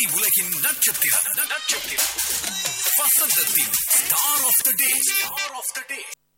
திரை உலகின் நட்சத்திரம் நட்சத்திரம் வசந்தத்தின் star of the day star of the day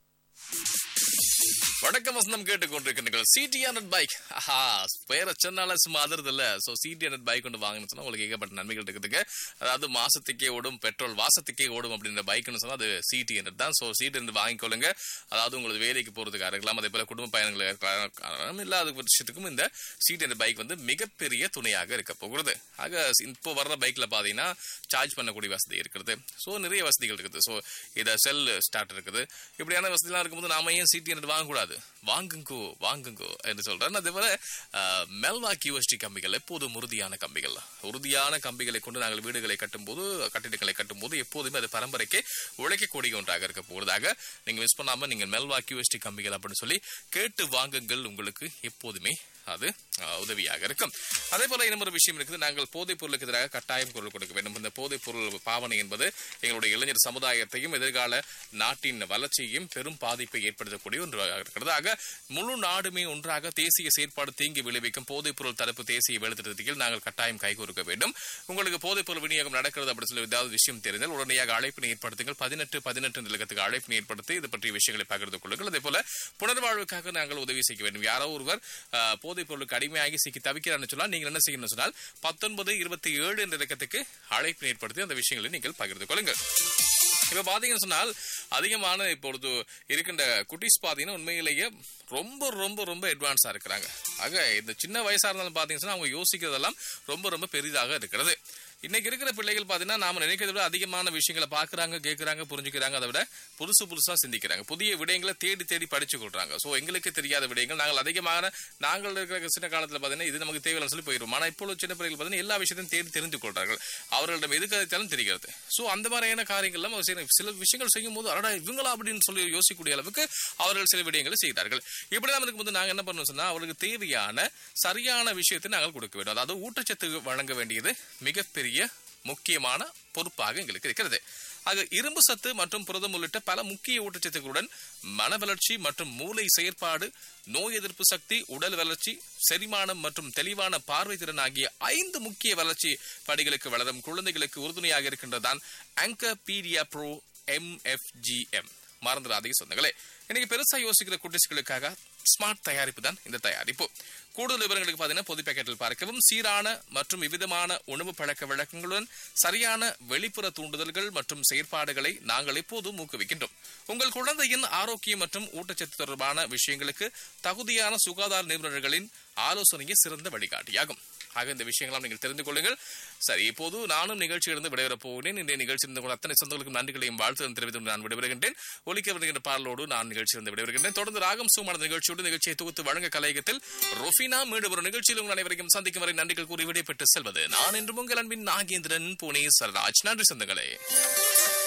வணக்கம் வசந்தம் கேட்டுக்கொண்டிருக்கிறீர்கள் சிடி ஹண்ட்ரட் பைக் ஆஹா பேரை சொன்னால சும்மா அதிர்து இல்ல ஸோ சிடி ஹண்ட்ரட் பைக் கொண்டு வாங்கணும்னு சொன்னா உங்களுக்கு ஏகப்பட்ட நன்மைகள் இருக்குதுங்க அதாவது மாசத்துக்கே ஓடும் பெட்ரோல் வாசத்துக்கே ஓடும் அப்படின்ற பைக்னு சொன்னா அது சிடி ஹண்ட்ரட் தான் ஸோ சிடி ஹண்ட்ரட் வாங்கிக்கொள்ளுங்க அதாவது உங்களுக்கு வேலைக்கு போறதுக்காக இருக்கலாம் அதே போல குடும்ப பயணங்கள் இருக்கலாம் இல்லாத விஷயத்துக்கும் இந்த சிடி ஹண்ட்ரட் பைக் வந்து மிகப்பெரிய துணையாக இருக்க போகிறது ஆக இப்போ வர்ற பைக்ல பாத்தீங்கன்னா சார்ஜ் பண்ணக்கூடிய வசதி இருக்குது ஸோ நிறைய வசதிகள் இருக்குது ஸோ இதை செல் ஸ்டார்ட் இருக்குது இப்படியான வசதிலாம் இருக்கும்போது நாம ஏன் சிடி ஹண்ட்ரட் வாங்கக்கூடாது வாங்குங்கோ வாங்குங்கோ என்று சொல்றேன் அதே போல மெல்வா கியூஎஸ்டி கம்பிகள் எப்போதும் உறுதியான கம்பிகள் உறுதியான கம்பிகளை கொண்டு நாங்கள் வீடுகளை கட்டும்போது கட்டிடங்களை கட்டும்போது எப்போதுமே அது பரம்பரைக்கு உழைக்கக்கூடிய ஒன்றாக இருக்க போவதாக நீங்க மிஸ் பண்ணாம நீங்கள் மெல்வா கியூஎஸ்டி கம்பிகள் அப்படின்னு சொல்லி கேட்டு வாங்குங்கள் உங்களுக்கு எப்போதுமே அது அஹ், உதவியாக இருக்கும் அதே போல இன்னொரு விஷயம் இருக்குது நாங்கள் போதைப் பொருளுக்கு எதிராக கட்டாயம் குரல் கொடுக்க வேண்டும் இந்த போதைப் பொருள் பாவனை என்பது எங்களுடைய இளைஞர் சமுதாயத்தையும் எதிர்கால நாட்டின் வளர்ச்சியையும் பெரும் பாதிப்பை ஏற்படுத்தக்கூடிய ஒன்றாக இருக்கிறது ஆக முழு நாடுமே ஒன்றாக தேசிய செயற்பாடு தீங்கி விளைவிக்கும் போதைப் பொருள் தடுப்பு தேசிய வேலைத்திட்டத்தில் நாங்கள் கட்டாயம் கைகோர்க்க வேண்டும் உங்களுக்கு போதைப் பொருள் விநியோகம் நடக்கிறது அப்படின்னு சொல்லி ஏதாவது விஷயம் தெரிந்தால் உடனடியாக அழைப்பினை ஏற்படுத்துங்கள் பதினெட்டு பதினெட்டு நிலக்கத்துக்கு அழைப்பினை ஏற்படுத்தி இது பற்றிய விஷயங்களை பகிர்ந்து கொள்ளுங்கள் அதே போல புனர்வாழ்வுக்காக நாங்கள் உதவி செய்ய வேண்டும் யாரோ ஒருவர் ஆஹ், போதைப் பொருளுக்கு அடிமையாகி சிக்கி தவிக்கிறான்னு சொன்னால் நீங்கள் என்ன செய்யணும் சொன்னால் பத்தொன்பது இருபத்தி ஏழு என்ற இலக்கத்துக்கு அழைப்பினை ஏற்படுத்தி அந்த விஷயங்களை நீங்கள் பகிர்ந்து கொள்ளுங்கள் இப்ப பாத்தீங்கன்னு சொன்னால் அதிகமான இப்பொழுது இருக்கின்ற குட்டீஸ் பாத்தீங்கன்னா உண்மையிலேயே ரொம்ப ரொம்ப ரொம்ப அட்வான்ஸா இருக்கிறாங்க ஆக இந்த சின்ன வயசா இருந்தாலும் பாத்தீங்கன்னா சொன்னா அவங்க யோசிக்கிறதெல்லாம் ரொம்ப ரொம்ப பெரிதாக இருக்கிறது இன்னைக்கு இருக்கிற பிள்ளைகள் பாத்தீங்கன்னா நாம நினைக்கிறத விட அதிகமான விஷயங்களை பாக்குறாங்க கேட்கறாங்க புரிஞ்சுக்கிறாங்க அதை விட புதுசு புதுசா சிந்திக்கிறாங்க புதிய விடயங்களை தேடி தேடி படிச்சு கொள்றாங்க சோ எங்களுக்கு தெரியாத விடயங்கள் நாங்கள் அதிகமான நாங்கள் இருக்கிற சின்ன காலத்துல பாத்தீங்கன்னா இது நமக்கு தேவையில்லைன்னு சொல்லி போயிடும் ஆனா இப்போ உள்ள சின்ன பிள்ளைகள் பாத்தீங்கன்னா எல்லா விஷயத்தையும் தேடி தெரிந்து கொள்றார்கள் அவர்களிடம் எது கதைத்தாலும் தெரிகிறது சோ அந்த மாதிரியான காரியங்கள்லாம் அவர் செய்யற- சில விஷயங்கள் செய்யும் போது அடடா இவங்களா அப்படின்னு சொல்லி யோசிக்கக்கூடிய அளவுக்கு அவர்கள் சில விடயங்களை செய்கிறார்கள் இப்படிதான் இருக்கும்போது நாங்க என்ன பண்ணணும் சொன்னா அவர்களுக்கு தேவையான சரியான விஷயத்தை நாங்கள் கொடுக்க வேண்டும் அதாவது ஊட்டச்சத்து வழங்க வேண்டியது மிகப்பெரிய முக்கியமான பொறுப்பாக எங்களுக்கு இருக்கிறது ஆக இரும்பு சத்து மற்றும் புரதம் உள்ளிட்ட பல முக்கிய ஊட்டச்சத்துக்களுடன் மன வளர்ச்சி மற்றும் மூளை செயற்பாடு நோய் எதிர்ப்பு சக்தி உடல் வளர்ச்சி செரிமானம் மற்றும் தெளிவான பார்வை திறன் ஆகிய ஐந்து முக்கிய வளர்ச்சி படிகளுக்கு வளரும் குழந்தைகளுக்கு உறுதுணையாக இருக்கின்றதான் ஆங்கபீடியா ப்ரோ எம்எஃப்ஜிஎம் மறந்துடாதீங்க சொந்தங்களே இன்னைக்கு பெருசா யோசிக்கிற குட்டிஸ்களுக்காக ஸ்மார்ட் தயாரிப்பு தான் இந்த தயாரிப்பு கூடுதல் விவரங்களுக்கு பார்த்தீங்கன்னா பொது பேக்கெட்டில் பார்க்கவும் சீரான மற்றும் விவிதமான உணவு பழக்க வழக்கங்களுடன் சரியான வெளிப்புற தூண்டுதல்கள் மற்றும் செயற்பாடுகளை நாங்கள் எப்போதும் ஊக்குவிக்கின்றோம் உங்கள் குழந்தையின் ஆரோக்கியம் மற்றும் ஊட்டச்சத்து தொடர்பான விஷயங்களுக்கு தகுதியான சுகாதார நிபுணர்களின் ஆலோசனையே சிறந்த வழிகாட்டியாகும் ஆக இந்த விஷயங்களாம் நீங்கள் தெரிந்து கொள்ளுங்கள் சரி இப்போது நானும் நிகழ்ச்சியிலிருந்து விடைபெறப் போகிறேன் இந்த நிகழ்ச்சி இருந்த கூட அத்தனை சொந்தங்களுக்கும் நன்றிகளையும் வாழ்த்து தெரிவித்து நான் விடைபெறுகின்றேன் ஒலிக்க வருகின்ற பாடலோடு நான் நிகழ்ச்சியிலிருந்து விடைபெறுகின்றேன் தொடர்ந்து ராகம் சுமான நிகழ்ச்சியோடு நிகழ்ச்சியை தொகுத்து வழங்க கலையகத்தில் ரொஃபினா மீண்டும் ஒரு நிகழ்ச்சியில் உங்கள் அனைவரையும் சந்திக்கும் வரை நன்றிகள் கூறி விடைபெற்று செல்வது நான் என்று உங்கள் அன்பின் நாகேந்திரன் புனே சரராஜ் நன்றி சொந்தங்களே